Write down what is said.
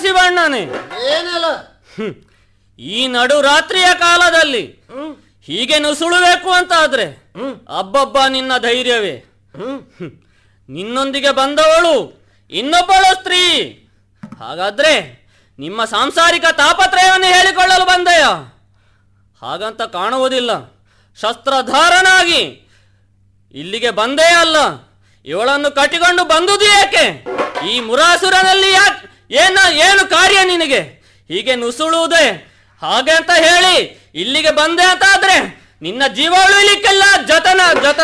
ಶಿವಣ್ಣನೇ ಏನಿಲ್ಲ ಹ್ಮ್. ಈ ನಡು ರಾತ್ರಿಯ ಕಾಲದಲ್ಲಿ ಹೀಗೆ ನುಸುಳಬೇಕು ಅಂತ ಆದ್ರೆ ಅಬ್ಬಬ್ಬ ನಿನ್ನ ಧೈರ್ಯವೇ ಹ್ಮ್. ನಿನ್ನೊಂದಿಗೆ ಬಂದವಳು ಇನ್ನೊಬ್ಬಳು ಸ್ತ್ರೀ ಹಾಗಾದ್ರೆ ನಿಮ್ಮ ಸಾಂಸಾರಿಕ ತಾಪತ್ರಯವನ್ನು ಹೇಳಿಕೊಳ್ಳಲು ಬಂದೆಯ ಹಾಗಂತ ಕಾಣುವುದಿಲ್ಲ ಶಸ್ತ್ರಧಾರನಾಗಿ ಇಲ್ಲಿಗೆ ಬಂದೇ ಅಲ್ಲ ಇವಳನ್ನು ಕಟ್ಟಿಕೊಂಡು ಬಂದುದು ಏಕೆ ಈ ಮುರಾಸುರನಲ್ಲಿ ಯಾಕೆ ಏನ ಏನು ಕಾರ್ಯ ನಿನಗೆ ಹೀಗೆ ನುಸುಳುವುದೇ ಹಾಗೆ ಅಂತ ಹೇಳಿ ಇಲ್ಲಿಗೆ ಬಂದೆ ಅಂತ ಆದ್ರೆ ನಿನ್ನ ಜೀವ ಉಳಿಲಿಕ್ಕೆಲ್ಲ ಜತನ ಜತ